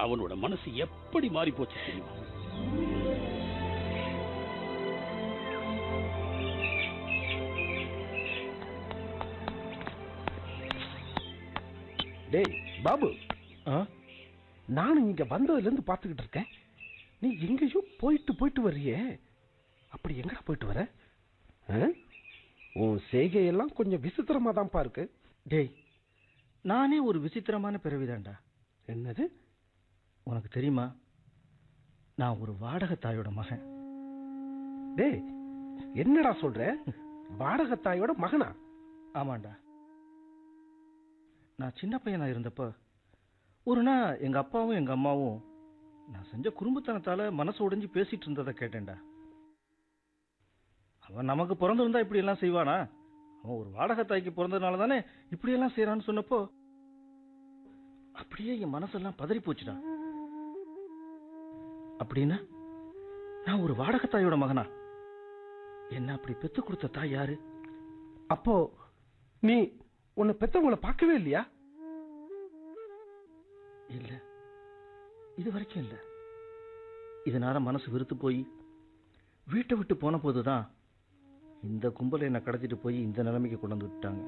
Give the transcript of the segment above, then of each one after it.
அவனோட மனசு எப்படி மாறி போச்சு தெரியுமா டேய் பாபு ஆ நானும் இங்க வந்ததுல இருந்து பாத்துக்கிட்டு இருக்கேன் நீ எங்கேயோ போயிட்டு போயிட்டு வர்றியே அப்படி எங்கடா போயிட்டு வர ஆ? உன் செய்கையெல்லாம் கொஞ்சம் விசித்திரமா தான்ப்பா இருக்கு டேய் நானே ஒரு விசித்திரமான பிறவிதான்டா என்னது உனக்கு தெரியுமா நான் ஒரு வாடகை தாயோட மகன் டேய் என்னடா சொல்ற வாடகத்தாயோட மகனா ஆமாண்டா நான் சின்ன பையனா இருந்தப்ப ஒரு நாள் எங்க அப்பாவும் எங்க அம்மாவும் நான் செஞ்ச குறும்புத்தனத்தால மனசு உடைஞ்சு பேசிட்டு இருந்ததை கேட்டேன்டா அவன் நமக்கு பிறந்திருந்தா இப்படி எல்லாம் செய்வானா அவன் ஒரு வாடகை தாய்க்கு பிறந்ததுனால தானே இப்படி எல்லாம் செய்யறான்னு சொன்னப்போ அப்படியே என் மனசெல்லாம் பதறி போச்சுடா அப்படின்னா நான் ஒரு வாடகை தாயோட மகனா என்ன அப்படி பெத்து கொடுத்த தாய் யாரு அப்போ நீ உன்னை பெத்தவங்கள பார்க்கவே இல்லையா இல்ல இது வரைக்கும் இல்ல இதனால மனசு வெறுத்து போய் வீட்டை விட்டு போன போதுதான் இந்த கும்பலை என்னை கடத்திட்டு போய் இந்த நிலைமைக்கு கொண்டு வந்து விட்டாங்க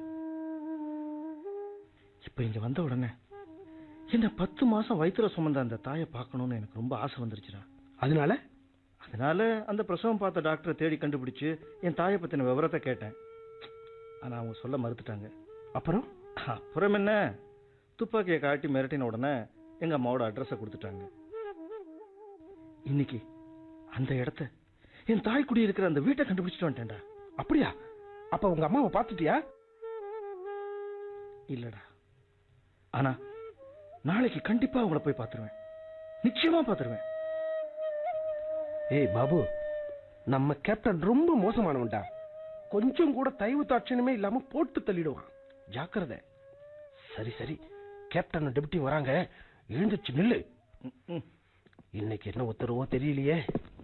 இப்ப இங்க வந்த உடனே என்ன பத்து மாசம் வயித்துல சுமந்த அந்த தாயை பார்க்கணும்னு எனக்கு ரொம்ப ஆசை வந்துருச்சுடா அதனால அதனால அந்த பிரசவம் பார்த்த டாக்டரை தேடி கண்டுபிடிச்சு என் தாயை பத்தின விவரத்தை கேட்டேன் ஆனா அவங்க சொல்ல மறுத்துட்டாங்க அப்புறம் அப்புறம் என்ன துப்பாக்கியை காட்டி மிரட்டின உடனே எங்க அம்மாவோட அட்ரஸை கொடுத்துட்டாங்க இன்னைக்கு அந்த இடத்த என் தாய் குடி இருக்கிற அந்த வீட்டை கண்டுபிடிச்சிட்டு வந்துட்டேன்டா அப்படியா அப்ப உங்க அம்மாவை பார்த்துட்டியா இல்லடா ஆனா நாளைக்கு கண்டிப்பா அவங்கள போய் பார்த்துருவேன் நிச்சயமா பார்த்துருவேன் ஏய் பாபு நம்ம கேப்டன் ரொம்ப மோசமானவன்டா கொஞ்சம் கூட தயவு தாட்சணமே இல்லாம போட்டு தள்ளிடுவான் ஜாக்கிரதை சரி சரி கேப்டன் டெபுட்டி வராங்க எழுந்துச்சு நில்லு ம், ம். இன்னைக்கு என்ன உத்தரவோ தெரியலையே